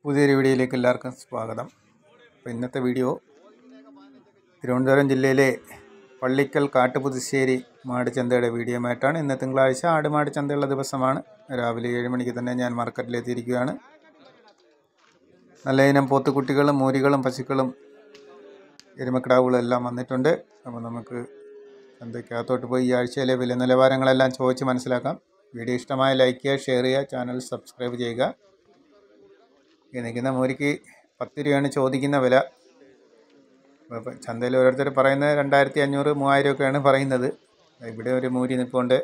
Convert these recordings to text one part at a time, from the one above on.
പുതിയൊരു വീഡിയോയിലേക്ക് എല്ലാവർക്കും സ്വാഗതം അപ്പോൾ ഇന്നത്തെ വീഡിയോ തിരുവനന്തപുരം ജില്ലയിലെ പള്ളിക്കൽ കാട്ടുപുതുശ്ശേരി മാടുചന്തയുടെ വീഡിയോയുമായിട്ടാണ് ഇന്ന് തിങ്കളാഴ്ച ആടുമാട് ചന്തയുള്ള ദിവസമാണ് രാവിലെ ഏഴ് മണിക്ക് തന്നെ ഞാൻ മാർക്കറ്റിലെത്തിയിരിക്കുകയാണ് നല്ല ഇനം പോത്തുകുട്ടികളും മൂരികളും പശുക്കളും എരുമക്കിടാവുകളും എല്ലാം വന്നിട്ടുണ്ട് അപ്പോൾ നമുക്ക് ചന്തയ്ക്കകത്തോട്ട് പോയി ഈ ആഴ്ചയിലെ വില നിലവാരങ്ങളെല്ലാം ചോദിച്ച് മനസ്സിലാക്കാം വീഡിയോ ഇഷ്ടമായ ലൈക്ക് ചെയ്യുക ഷെയർ ചെയ്യുക ചാനൽ സബ്സ്ക്രൈബ് ചെയ്യുക ഈ നിൽക്കുന്ന മൂരിക്ക് പത്ത് രൂപയാണ് ചോദിക്കുന്ന വില അപ്പോൾ ചന്തയിൽ ഓരോരുത്തർ പറയുന്നത് രണ്ടായിരത്തി അഞ്ഞൂറ് മൂവായിരം ഒക്കെയാണ് പറയുന്നത് ഇവിടെ ഒരു മൂരി നിൽപ്പുണ്ട്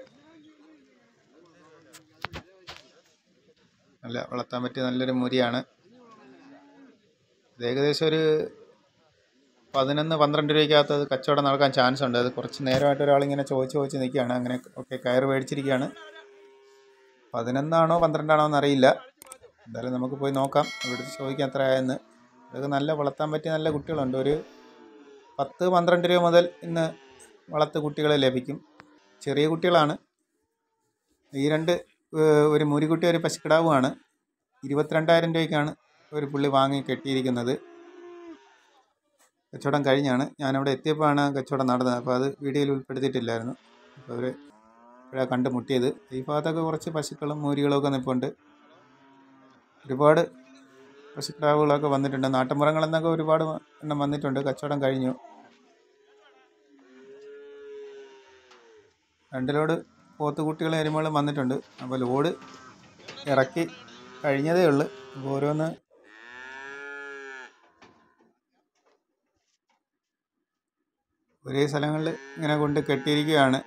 നല്ല വളർത്താൻ പറ്റിയ നല്ലൊരു മൂരിയാണ് ഇത് ഏകദേശം ഒരു പതിനൊന്ന് പന്ത്രണ്ട് രൂപയ്ക്കകത്ത് അത് കച്ചവടം നടക്കാൻ ചാൻസ് ഉണ്ട് അത് കുറച്ച് നേരമായിട്ട് ഒരാളിങ്ങനെ ചോദിച്ച് ചോദിച്ച് നിൽക്കുകയാണ് അങ്ങനെ ഒക്കെ കയറ് മേടിച്ചിരിക്കുകയാണ് പതിനൊന്നാണോ പന്ത്രണ്ടാണോ എന്നറിയില്ല എന്തായാലും നമുക്ക് പോയി നോക്കാം ഇവിടുത്തെ ചോദിക്കാൻ എത്ര ആയെന്ന് ഇതൊക്കെ നല്ല വളർത്താൻ പറ്റിയ നല്ല കുട്ടികളുണ്ട് ഒരു പത്ത് പന്ത്രണ്ട് രൂപ മുതൽ ഇന്ന് വളർത്ത് കുട്ടികളെ ലഭിക്കും ചെറിയ കുട്ടികളാണ് ഈ രണ്ട് ഏഹ്, ഒരു മുരിക്കുട്ടി ഒരു പശുക്കിടാവുമാണ് ഇരുപത്തിരണ്ടായിരം രൂപയ്ക്കാണ് ഒരു പുള്ളി വാങ്ങി കെട്ടിയിരിക്കുന്നത് കച്ചവടം കഴിഞ്ഞാണ് ഞാനവിടെ എത്തിയപ്പോഴാണ് ആ കച്ചവടം നടന്നത് അപ്പോൾ അത് വീഡിയോയിൽ ഉൾപ്പെടുത്തിയിട്ടില്ലായിരുന്നു അപ്പോൾ അവർ ഇപ്പോഴാണ് കണ്ടുമുട്ടിയത് ഈ ഭാഗത്തൊക്കെ കുറച്ച് പശുക്കളും മൂരികളും ഒക്കെ നിൽപ്പുണ്ട് ഒരുപാട് പശുക്കിടാവുകളൊക്കെ വന്നിട്ടുണ്ട് നാട്ടുമ്പുറങ്ങളെന്നൊക്കെ ഒരുപാട് എണ്ണം വന്നിട്ടുണ്ട് കച്ചവടം കഴിഞ്ഞു രണ്ട് ലോഡ് പോത്തുകുട്ടികളും എരുമകളും വന്നിട്ടുണ്ട് അപ്പോൾ ലോഡ് ഇറക്കി കഴിഞ്ഞതേ ഉള്ളൂ അപ്പോൾ ഓരോന്ന് ഒരേ സ്ഥലങ്ങളിൽ ഇങ്ങനെ കൊണ്ട് കെട്ടിയിരിക്കുകയാണ്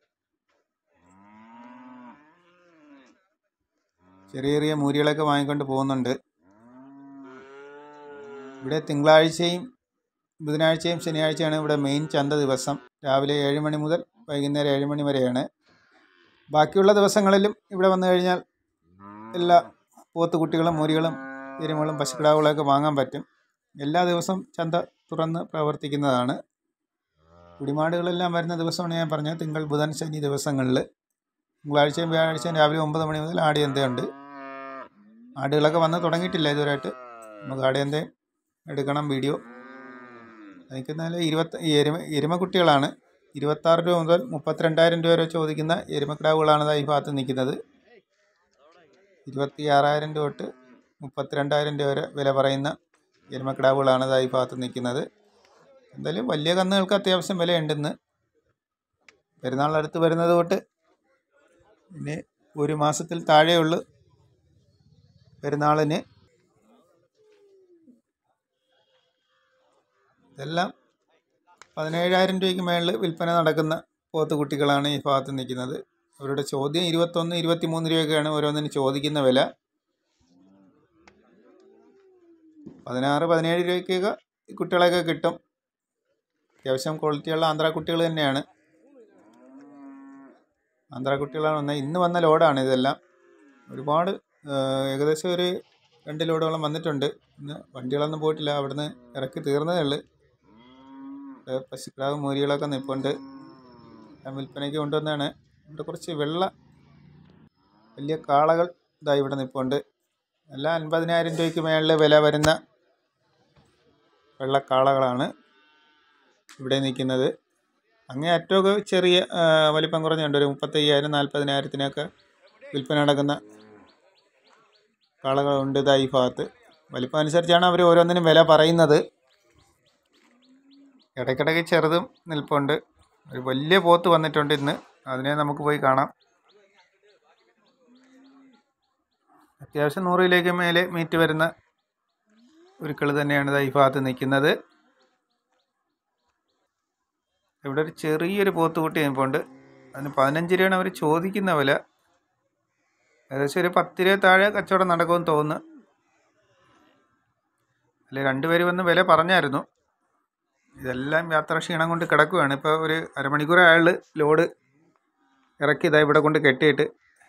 ചെറിയ ചെറിയ മൂരികളൊക്കെ വാങ്ങിക്കൊണ്ട് പോകുന്നുണ്ട് ഇവിടെ തിങ്കളാഴ്ചയും ബുധനാഴ്ചയും ശനിയാഴ്ചയാണ് ഇവിടെ മെയിൻ ചന്ത ദിവസം രാവിലെ ഏഴ് മണി മുതൽ വൈകുന്നേരം ഏഴ് മണി വരെയാണ് ബാക്കിയുള്ള ദിവസങ്ങളിലും ഇവിടെ വന്നു കഴിഞ്ഞാൽ എല്ലാ പോത്തുകുട്ടികളും മൂരികളും എരുമകളും പശുക്കിടാവുകളൊക്കെ വാങ്ങാൻ പറ്റും എല്ലാ ദിവസവും ചന്ത തുറന്ന് പ്രവർത്തിക്കുന്നതാണ് കുടിമാടുകളെല്ലാം വരുന്ന ദിവസമാണ് ഞാൻ പറഞ്ഞത് തിങ്കൾ ബുധൻ ശനി ദിവസങ്ങളിൽ തിങ്കളാഴ്ചയും വ്യാഴാഴ്ചയും രാവിലെ ഒമ്പത് മണി മുതൽ ആടിയന്തയുണ്ട് ആടുകളൊക്കെ വന്ന് തുടങ്ങിയിട്ടില്ല ഇതുവരെയായിട്ട് നമുക്ക് ആടിയന്തയും എടുക്കണം വീഡിയോ എനിക്കെന്നാൽ ഇരുപത്തി ഈ എരുമ എരുമക്കുട്ടികളാണ് ഇരുപത്താറ് രൂപ മുതൽ മുപ്പത്തിരണ്ടായിരം രൂപ വരെ ചോദിക്കുന്ന എരുമക്കിടാവുകളാണ് ദാ ഈ ഭാഗത്ത് നിൽക്കുന്നത് ഇരുപത്തി ആറായിരം രൂപ തൊട്ട് മുപ്പത്തിരണ്ടായിരം രൂപ വരെ വില പറയുന്ന എരുമക്കിടാവുകളാണ് ദാ ഈ ഭാഗത്ത് നിൽക്കുന്നത് എന്തായാലും വലിയ കന്നുകൾക്ക് അത്യാവശ്യം വിലയുണ്ടെന്ന് പെരുന്നാൾ അടുത്ത് വരുന്നത് തൊട്ട് പിന്നെ ഒരു മാസത്തിൽ താഴെയുള്ളു പെരുന്നാളിന് ഇതെല്ലാം പതിനേഴായിരം രൂപയ്ക്ക് മേളിൽ വിൽപ്പന നടക്കുന്ന പോത്തുകുട്ടികളാണ് ഈ ഭാഗത്ത് നിൽക്കുന്നത് അവരുടെ ചോദ്യം ഇരുപത്തൊന്ന് ഇരുപത്തിമൂന്ന് രൂപയൊക്കെയാണ് ഓരോന്നിന് ചോദിക്കുന്ന വില പതിനാറ് പതിനേഴ് രൂപയ്ക്കൊക്കെ ഈ കുട്ടികളൊക്കെ കിട്ടും അത്യാവശ്യം ക്വാളിറ്റിയുള്ള ആന്ധ്ര കുട്ടികൾ തന്നെയാണ് ആന്ധ്ര കുട്ടികളാണ് വന്നത് ഇന്ന് വന്ന ലോഡാണ് ഇതെല്ലാം ഒരുപാട് ഏഹ്, ഏകദേശം ഒരു രണ്ട് ലോഡോളം വന്നിട്ടുണ്ട് ഇന്ന് വണ്ടികളൊന്നും പോയിട്ടില്ല അവിടുന്ന് ഇറക്കി തീർന്നതേ ഉള്ളു ഏഹ്, പശുക്കിടാവ് മൂരികളൊക്കെ നിൽപ്പുണ്ട് ഞാൻ വിൽപ്പനയ്ക്ക് കൊണ്ടുവന്നതാണ് ഇവിടെ കുറച്ച് വെള്ള വലിയ കാളകൾ ഇതാ ഇവിടെ നിൽപ്പുണ്ട് എല്ലാം അൻപതിനായിരം രൂപയ്ക്ക് മേളിൽ വില വരുന്ന വെള്ളക്കാളകളാണ് ഇവിടെ നിൽക്കുന്നത് അങ്ങേ അറ്റമൊക്കെ ചെറിയ ആ, വലിപ്പം കുറഞ്ഞുണ്ട് ഒരു മുപ്പത്തയ്യായിരം നാൽപ്പതിനായിരത്തിനൊക്കെ വിൽപ്പന നടക്കുന്ന കാളകളുണ്ട് ഇതാ ഈ ഭാഗത്ത് വലിപ്പം അനുസരിച്ചാണ് അവർ ഓരോന്നിനും വില പറയുന്നത് ഇടയ്ക്കിടയ്ക്ക് ചെറുതും നിൽപ്പുണ്ട് ഒരു വലിയ പോത്ത് വന്നിട്ടുണ്ട് ഇന്ന് അതിനെ നമുക്ക് പോയി കാണാം അത്യാവശ്യം നൂറിലേക്ക് മേലെ മീറ്റ് വരുന്ന ഉരുക്കൾ തന്നെയാണ് ഇതാ ഈ ഭാഗത്ത് നിൽക്കുന്നത് ഇവിടെ ഒരു ചെറിയൊരു പോത്തുകുട്ടി നിൽപ്പുണ്ട് അതിന് പതിനഞ്ച് രൂപയാണ് അവർ ചോദിക്കുന്ന വില ഏകദേശം ഒരു പത്ത് രൂപ താഴെ കച്ചവടം നടക്കുമെന്ന് തോന്നുന്നു അല്ലെ രണ്ടുപേര് വന്ന് വില പറഞ്ഞായിരുന്നു ഇതെല്ലാം യാത്രാ ക്ഷീണം കൊണ്ട് കിടക്കുകയാണ് ഇപ്പോൾ ഒരു അരമണിക്കൂർ അയാൾ ലോഡ് ഇറക്കി ഇതാ ഇവിടെ കൊണ്ട് കെട്ടിയിട്ട്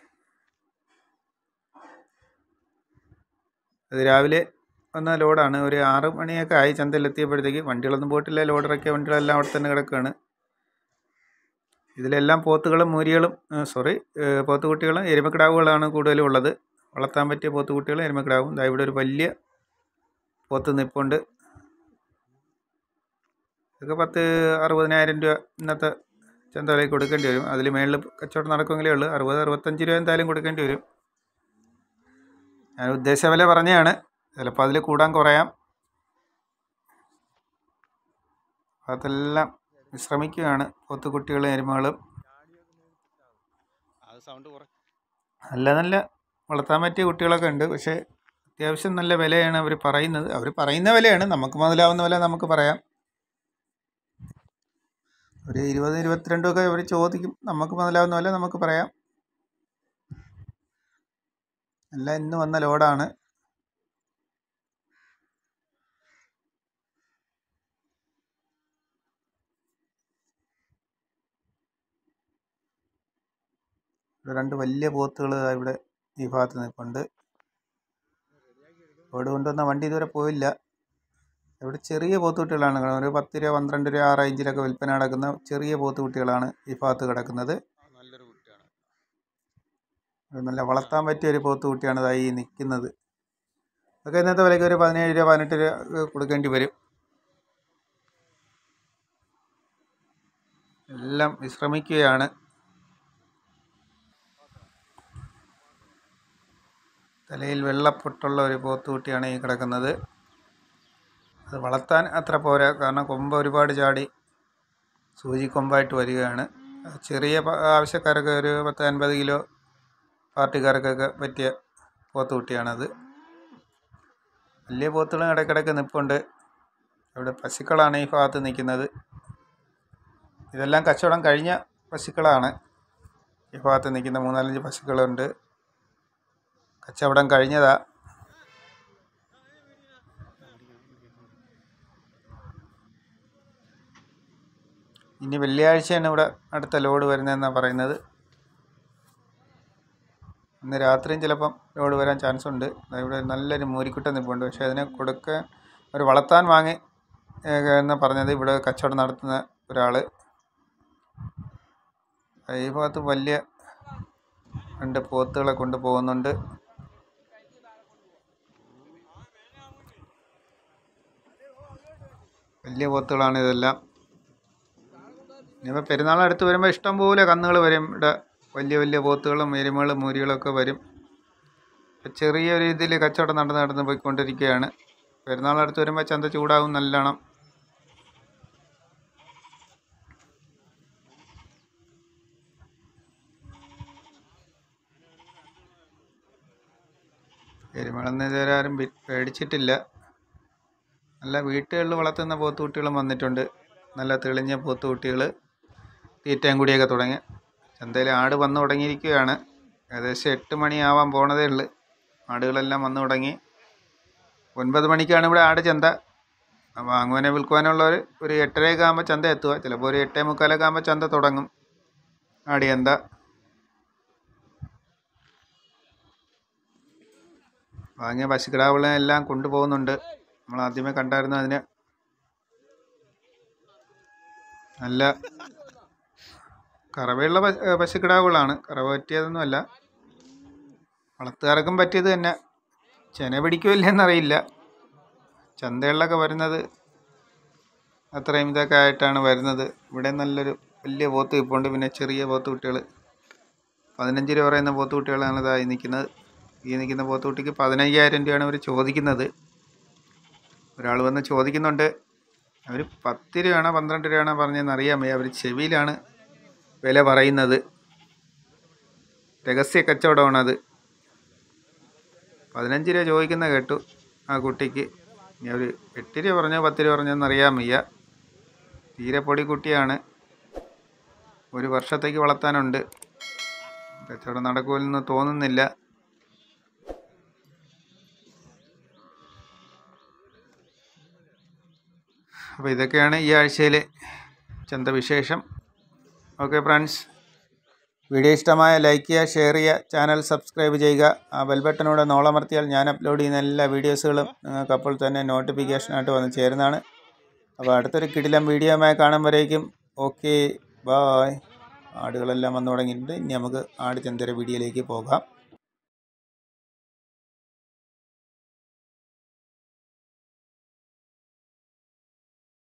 അത് രാവിലെ വന്ന ലോഡാണ് ഒരു ആറ് മണിയൊക്കെ ആയി ചന്തയിലെത്തിയപ്പോഴത്തേക്ക് വണ്ടികളൊന്നും പോയിട്ടില്ല ലോഡ് ഇറക്കിയ വണ്ടികളെല്ലാം അവിടെ തന്നെ കിടക്കുകയാണ് ഇതിലെല്ലാം പോത്തുകളും മൂരികളും സോറി പോത്തുകുട്ടികളും എരുമക്കിടാവുകളാണ് കൂടുതലും ഉള്ളത് വളർത്താൻ പറ്റിയ പോത്തുകുട്ടികളും എരുമക്കിടാവും ദാ ഇവിടെ ഒരു വലിയ പോത്ത് നിപ്പുണ്ട് ഇതൊക്കെ പത്ത് അറുപതിനായിരം രൂപ ഇന്നത്തെ ചന്ത വിലയ്ക്ക് കൊടുക്കേണ്ടി വരും അതിൽ മേളിൽ കച്ചവടം നടക്കുമെങ്കിലേ ഉള്ളൂ അറുപത് അറുപത്തഞ്ച് രൂപ എന്തായാലും കൊടുക്കേണ്ടി വരും ഞാൻ ഉദ്ദേശ വില പറഞ്ഞതാണ് ചിലപ്പോൾ അതിൽ കൂടാൻ കുറയാം അതെല്ലാം വിശ്രമിക്കുകയാണ് പോത്തുകുട്ടികളും എരുമകളും അത് സൗണ്ട് കുറ നല്ല നല്ല വളർത്താൻ പറ്റിയ കുട്ടികളൊക്കെ ഉണ്ട് പക്ഷേ അത്യാവശ്യം നല്ല വിലയാണ് അവർ പറയുന്നത് അവർ പറയുന്ന വിലയാണ് നമുക്ക് മുതലാവുന്ന വില നമുക്ക് പറയാം ഒരു ഇരുപത് ഇരുപത്തിരണ്ടും ഒക്കെ അവർ ചോദിക്കും നമുക്ക് മുതലാവുന്ന വില നമുക്ക് പറയാം എല്ലാം ഇന്ന് വന്ന ലോഡാണ് ഇവിടെ രണ്ട് വലിയ പോത്തുകൾ ഇവിടെ ഈ ഭാഗത്ത് നിൽപ്പുണ്ട് ലോഡ് കൊണ്ടുവന്ന വണ്ടി ഇതുവരെ പോയില്ല ഇവിടെ ചെറിയ പോത്തുകുട്ടികളാണ് കിടക്കുന്നത്. ഒരു പത്ത് രൂപ പന്ത്രണ്ട് രൂപ ആ റേഞ്ചിലൊക്കെ വിൽപ്പന നടക്കുന്ന ചെറിയ പോത്തുകുട്ടികളാണ് ഈ ഭാഗത്ത് കിടക്കുന്നത് നല്ലൊരു കുട്ടിയാണ് ഒരു നല്ല വളർത്താൻ പറ്റിയ ഒരു പോത്തുകുട്ടിയാണ് ഇതായി ഈ നിൽക്കുന്നത് അതൊക്കെ ഇന്നത്തെ വിലയ്ക്ക് ഒരു പതിനേഴ് രൂപ പതിനെട്ട് രൂപ ഒക്കെ കൊടുക്കേണ്ടി വരും എല്ലാം വിശ്രമിക്കുകയാണ് തലയിൽ വെള്ളപ്പൊട്ടുള്ള ഒരു പോത്തുകുട്ടിയാണ് ഈ കിടക്കുന്നത് അത് വളർത്താൻ അത്ര പോരാ കാരണം കൊമ്പ് ഒരുപാട് ചാടി സൂചിക്കൊമ്പായിട്ട് വരികയാണ് ചെറിയ പ- ആവശ്യക്കാരൊക്കെ ഒരു പത്ത് അൻപത് കിലോ പാർട്ടിക്കാർക്കൊക്കെ പറ്റിയ പോത്തുകുട്ടിയാണത് വലിയ പോത്തുകളും ഇടയ്ക്കിടയ്ക്ക് നിൽപ്പുണ്ട് ഇവിടെ പശുക്കളാണ് ഈ ഭാഗത്ത് നിൽക്കുന്നത് ഇതെല്ലാം കച്ചവടം കഴിഞ്ഞ പശുക്കളാണ് ഈ ഭാഗത്ത് നിൽക്കുന്ന മൂന്നാലഞ്ച് പശുക്കളുണ്ട് കച്ചവടം കഴിഞ്ഞതാ ഇനി വെള്ളിയാഴ്ചയാണ് ഇവിടെ അടുത്ത ലോഡ് വരുന്നതെന്നാണ് പറയുന്നത് ഇന്ന് രാത്രിയും ചിലപ്പം ലോഡ് വരാൻ ചാൻസ് ഉണ്ട് ദാ ഇവിടെ നല്ലൊരു മൂരിക്കുട്ടൻ നിൽപ്പുണ്ട് പക്ഷേ അതിനെ കൊടുക്കാൻ ഒരു വളർത്താൻ വാങ്ങി ഏഹ്, എന്ന് പറഞ്ഞത് ഇവിടെ കച്ചവടം നടത്തുന്ന ഒരാൾ ഈ ഭാഗത്ത് വലിയ രണ്ട് പോത്തുകളെ കൊണ്ട് പോകുന്നുണ്ട് വലിയ പോത്തുകളാണ് ഇതെല്ലാം ഇനിയിപ്പോൾ പെരുന്നാൾ അടുത്ത് വരുമ്പോൾ ഇഷ്ടംപോലെ കന്നുകൾ വരും ഇവിടെ വലിയ വലിയ പോത്തുകളും എരുമകളും മൂരികളൊക്കെ വരും ഇപ്പം ചെറിയൊരു ഇതിൽ കച്ചവടം നടന്ന് നടന്ന് പോയിക്കൊണ്ടിരിക്കുകയാണ് പെരുന്നാൾ അടുത്ത് വരുമ്പോൾ ചന്ത ചൂടാവും നല്ലോണം എരുമകളൊന്നും ഇതുവരെ ആരും വി- മേടിച്ചിട്ടില്ല നല്ല വീട്ടുകളിൽ വളർത്തുന്ന പോത്തുകുട്ടികളും വന്നിട്ടുണ്ട് നല്ല തെളിഞ്ഞ പോത്തുകുട്ടികൾ തീറ്റയും കൂടിയൊക്കെ തുടങ്ങി ചന്തയിൽ ആട് വന്നു തുടങ്ങിയിരിക്കുകയാണ് ഏകദേശം എട്ട് മണിയാവാൻ പോണതേ ഉള്ളു ആടുകളെല്ലാം വന്നു തുടങ്ങി ഒൻപത് മണിക്കാണ് ഇവിടെ ആട് ചന്ത വാങ്ങുവാനോ വിൽക്കുവാനുള്ളവർ ഒരു എട്ടരയൊക്കെ ആകുമ്പോൾ ചന്ത എത്തുക ചിലപ്പോൾ ഒരു എട്ടേ മുക്കാലൊക്കെ ആകുമ്പോൾ ചന്ത തുടങ്ങും ആട് ചന്ത വാങ്ങിയ പശുക്കിടാവുകളെ എല്ലാം കൊണ്ടുപോകുന്നുണ്ട് നമ്മൾ ആദ്യമേ കണ്ടായിരുന്നു അതിന് നല്ല കറവയുള്ള പശു ഏ, പശുക്കിടാവുകളാണ് കറവ പറ്റിയതൊന്നുമല്ല വളർത്തുകാർക്കും പറ്റിയത് തന്നെ ചെന പിടിക്കുമില്ലെന്നറിയില്ല ചന്തകളിലൊക്കെ വരുന്നത് അത്രയും ഇതൊക്കെ ആയിട്ടാണ് വരുന്നത് ഇവിടെ നല്ലൊരു വലിയ പോത്ത് ഇപ്പോണ്ട് പിന്നെ ചെറിയ പോത്ത് കുട്ടികൾ പതിനഞ്ച് രൂപ പറയുന്ന പോത്ത് കുട്ടികളാണ് ഇതായി നിൽക്കുന്നത് ഈ നിൽക്കുന്ന പോത്ത് കുട്ടിക്ക് പതിനയ്യായിരം രൂപയാണ് അവർ ചോദിക്കുന്നത് ഒരാൾ വന്ന് ചോദിക്കുന്നുണ്ട് അവർ പത്ത് രൂപയാണോ പന്ത്രണ്ട് രൂപയാണോ പറഞ്ഞതെന്ന് അറിയാൻ വയ്യ അവർ ചെവിയിലാണ് വില പറയുന്നത് രഹസ്യ കച്ചവടമാണത് പതിനഞ്ച് രൂപ ചോദിക്കുന്ന കേട്ടു ആ കുട്ടിക്ക് ഇനി അവർ എട്ട് രൂപ പറഞ്ഞോ പത്ത് രൂപ പറഞ്ഞോന്ന് അറിയാൻ വയ്യ തീരെ പൊടി കുട്ടിയാണ് ഒരു വർഷത്തേക്ക് വളർത്താനുണ്ട് കച്ചവടം നടക്കുമെന്ന് തോന്നുന്നില്ല അപ്പോൾ ഇതൊക്കെയാണ് ഈ ആഴ്ചയിലെ ചന്തവിശേഷം ഓക്കെ ഫ്രണ്ട്സ് വീഡിയോ ഇഷ്ടമായ ലൈക്ക് ചെയ്യുക ഷെയർ ചെയ്യുക ചാനൽ സബ്സ്ക്രൈബ് ചെയ്യുക ആ ബെൽ ബട്ടനൂടെ നോളമർത്തിയാൽ ഞാൻ അപ്ലോഡ് ചെയ്യുന്ന എല്ലാ വീഡിയോസുകളും നിങ്ങൾക്ക് അപ്പോൾ തന്നെ നോട്ടിഫിക്കേഷനായിട്ട് വന്ന് ചേരുന്നതാണ് അപ്പോൾ അടുത്തൊരു കിടിലം വീഡിയോയുമായി കാണുമ്പോഴേക്കും ഓക്കെ ബായ് ആടുകളെല്ലാം വന്നു തുടങ്ങിയിട്ടുണ്ട് ഇനി നമുക്ക് ആട് ചന്തര വീഡിയോയിലേക്ക് പോകാം